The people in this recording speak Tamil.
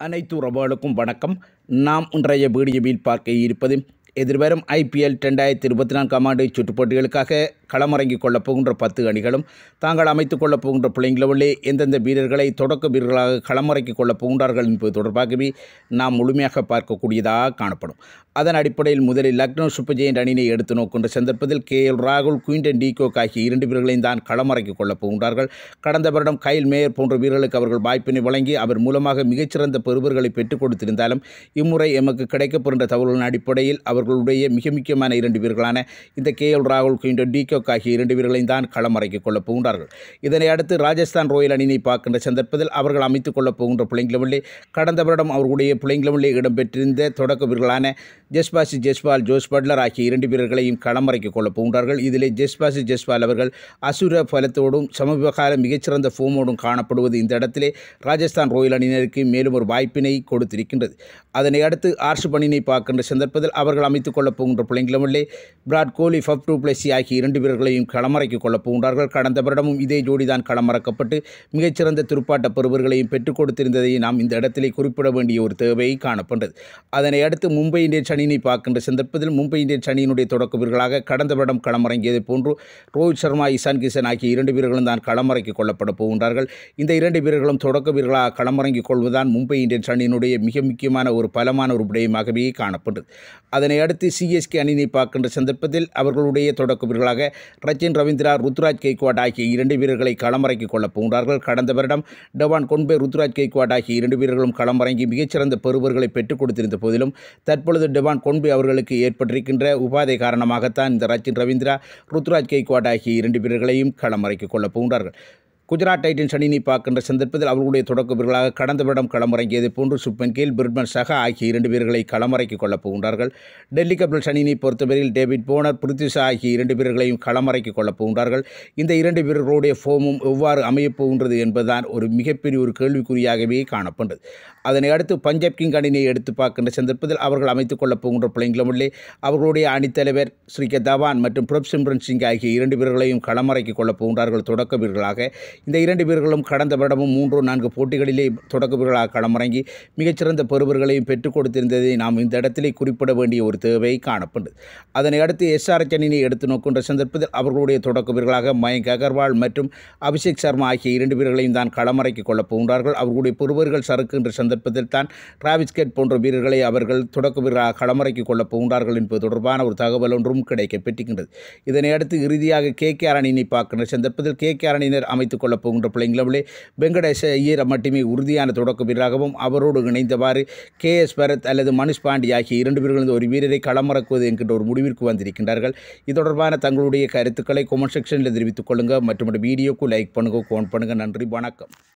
அனைத்து உறவுகளுக்கும் வணக்கம் நாம் இன்றைய வீடியோவில் பார்க்க இருப்பது எதிர்வரும் ஐபிஎல் ரெண்டாயிரத்தி இருபத்தி நான்காம் ஆண்டு சுற்றுப் போட்டிகளுக்காக களமிறங்கிக் கொள்ளப் போகின்ற பத்து அணிகளும் தாங்கள் அமைத்துக் கொள்ளப் போகின்ற பிள்ளைங்களுள்ளே எந்தெந்த வீரர்களை தொடக்க வீரர்களாக களமிறக்கிக் கொள்ளப் போகின்றார்கள் என்பது தொடர்பாகவே நாம் முழுமையாக பார்க்கக்கூடியதாக காணப்படும் அதன் அடிப்படையில் முதலில் லக்னோ சூப்பர் ஜெயண்ட் அணியினை எடுத்து நோக்கின்ற சந்தர்ப்பத்தில் கே எல் ராகுல் குயின்டன் டீகோக் ஆகிய இரண்டு வீரர்களையும் தான் களமிறக்கிக் கொள்ளப் போகின்றார்கள் கடந்த வருடம் கைல் மேயர் போன்ற வீரர்களுக்கு அவர்கள் வாய்ப்பினை வழங்கி அவர் மூலமாக மிகச்சிறந்த பெறுவர்களை பெற்றுக் கொடுத்திருந்தாலும் இம்முறை எமக்கு கிடைக்கப்பெறுகின்ற தகவல்களின் அடிப்படையில் அவர்களுடைய மிக முக்கியமான இரண்டு வீரர்களான இந்த கே எல் ராகுல் குயின்டன் டீகோக் ஆகிய இரண்டு வீரர்களையும் தான் களமிறக்கிக் கொள்ளப் போகின்றார்கள் இதனை அடுத்து ராஜஸ்தான் ராயல் அணியினை பார்க்கின்ற சந்தர்ப்பத்தில் அவர்கள் அமைத்துக் கொள்ளப் போகின்ற பிள்ளைங்களுள்ளே கடந்த வருடம் அவர்களுடைய பிள்ளைங்களுள்ளே இடம்பெற்றிருந்த தொடக்க வீரர்களான ஜஸ்பாசி ஜெஸ்பால் ஜோஸ் பட்லர் ஆகிய இரண்டு வீரர்களையும் களமிறக்கிக் கொள்ளப் போகின்றார்கள் இதிலே ஜஸ்பாசி ஜெஸ்பால் அவர்கள் அசுர பலத்தோடும் சமீபகால மிகச்சிறந்த ஃபோமோடும் காணப்படுவது இந்த இடத்திலே ராஜஸ்தான் ராயல் அணியினருக்கு மேலும் ஒரு வாய்ப்பினை கொடுத்திருக்கின்றது அதனை அடுத்து ஆர்ஷ் பணியினை பார்க்கின்ற சந்தர்ப்பத்தில் அவர்கள் அமைத்துக் கொள்ளப் போகின்ற பிள்ளைங்களுள்ளே Virat Kohli Faf du Plessis ஆகிய இரண்டு வீரர்களையும் களமிறக்கிக் கொள்ளப் போகின்றார்கள் கடந்த வருடமும் இதே ஜோடிதான் களமிறக்கப்பட்டு மிகச்சிறந்த துடுப்பாட்ட பெறுவர்களையும் பெற்றுக் கொடுத்திருந்ததை நாம் இந்த இடத்திலே குறிப்பிட வேண்டிய ஒரு தேவை காணப்பட்டது அதனை அடுத்து மும்பை இந்தியன்ஸ் அணியினை பார்க்கின்ற சந்தர்ப்பத்தில் மும்பை இந்தியன்ஸ் அணியினுடைய தொடக்க வீரர்களாக கடந்த வருடம் களமிறங்கியதை போன்று ரோஹித் சர்மா இசான் கிஷன் ஆகிய இரண்டு வீரர்களும் தான் களமிறக்கிக் கொள்ளப்பட போகின்றார்கள் இந்த இரண்டு வீரர்களும் தொடக்க வீரர்களாக களமிறங்கிக் கொள்வதுதான் மும்பை இந்தியன்ஸ் அணியினுடைய மிக முக்கியமான ஒரு பலமான ஒரு விடயமாகவே காணப்பட்டது அதனை அடுத்து சிஎஸ்கே அணியினை பார்க்கின்ற சந்தர்ப்பத்தில் அவர்களுடைய தொடக்க வீரர்களாக ரச்சின் ரவீந்திரா ருத்ராஜ் கெய்க்வாட் ஆகிய இரண்டு வீரர்களை களமிறக்கிக் கொள்ளப் போகின்றார்கள் கடந்த வருடம் டவான் கொன்பே ருத்ராஜ் கெய்க்வாட் ஆகிய இரண்டு வீரர்களும் களமிறங்கி மிகச்சிறந்த பெறுவர்களை பெற்றுக் கொடுத்திருந்த போதிலும் தற்பொழுது டெவான் கொன்பே அவர்களுக்கு ஏற்பட்டிருக்கின்ற உபாதை காரணமாகத்தான் இந்த ரச்சின் ரவீந்திரா ருத்ராஜ் கெய்க்வாட் ஆகிய இரண்டு வீரர்களையும் களமிறக்கிக் கொள்ளப் போகின்றார்கள் குஜராத் டைட்டன்ஸ் அணியினை பார்க்கின்ற சந்தர்ப்பத்தில் அவர்களுடைய தொடக்க வீரர்களாக கடந்த வருடம் களமிறங்கியதை போன்று சுப்மன் கேல் பிரிட்மன் சஹா ஆகிய இரண்டு வீரர்களை களமிறக்கிக் கொள்ளப் போகின்றார்கள் டெல்லி கேபிட்டல்ஸ் அணியினை பொறுத்தவரையில் டேவிட் போனர் பிருத்விஷா ஆகிய இரண்டு வீரர்களையும் களமிறக்கிக் கொள்ளப் போகின்றார்கள் இந்த இரண்டு வீரர்களுடைய ஃபோமும் எவ்வாறு அமையப் போகின்றது என்பதுதான் ஒரு மிகப்பெரிய ஒரு கேள்விக்குறியாகவே காணப்பட்டது அதனை அடுத்து பஞ்சாப் கிங் அணியினை எடுத்து பார்க்கின்ற சந்தர்ப்பத்தில் அவர்கள் அமைத்துக் கொள்ளப் போகின்ற பிள்ளைங்களுள்ளே அவர்களுடைய அணித்தலைவர் ஸ்ரீ கே தவான் மற்றும் பிரப் சிம்ரன் சிங் ஆகிய இரண்டு வீரர்களையும் களமிறக்கிக் கொள்ளப் போகின்றார்கள் தொடக்க வீரர்களாக இந்த இரண்டு வீரர்களும் கடந்த வருடமும் மூன்று நான்கு போட்டிகளிலே தொடக்க வீரர்களாக களமிறங்கி மிகச்சிறந்த பெறுவர்களையும் பெற்றுக் கொடுத்திருந்ததை நாம் இந்த இடத்திலே குறிப்பிட வேண்டிய ஒரு தேவை காணப்பட்டது அதனை அடுத்து எஸ்ஆர்எச் அணியினை எடுத்து நோக்கின்ற சந்தர்ப்பத்தில் அவர்களுடைய தொடக்க வீரர்களாக மயங்க் அகர்வால் மற்றும் அபிஷேக் சர்மா ஆகிய இரண்டு வீரர்களையும் தான் களமிறக்கிக் கொள்ளப் போகின்றார்கள் அவர்களுடைய பெறுவர்கள் சறுக்கின்ற சந்தர்ப்பத்தில் தான் டிராவிஸ் கேட் போன்ற வீரர்களை அவர்கள் தொடக்க வீரராக களமிறக்கிக் கொள்ளப் போகின்றார்கள் என்பது தொடர்பான ஒரு தகவல் ஒன்றும் கிடைக்கப்பெற்றுகின்றது இதனை அடுத்து இறுதியாக கே கே அணியினை பார்க்கின்ற சந்தர்ப்பத்தில் கே கே அணியினர் அமைத்துக் கொள்ளப் போகின்ற பிள்ளைங்களே வெங்கடேஷ ஐயர் மட்டுமே உறுதியான தொடக்க வீரராகவும் அவரோடு இணைந்தவாறு கே எஸ் பரத் அல்லது மனுஷ் பாண்டி ஆகிய இரண்டு வீரர்களும் ஒரு வீரரை களமிறக்குவது என்கின்ற ஒரு முடிவிற்கு வந்திருக்கின்றார்கள் இது தொடர்பான தங்களுடைய கருத்துக்களை கொமெண்ட் செக்ஷனில் தெரிவித்துக் கொள்ளுங்கள் மற்றும் வீடியோக்கு லைக் பண்ணுங்கள் கோன் பண்ணுங்கள் நன்றி வணக்கம்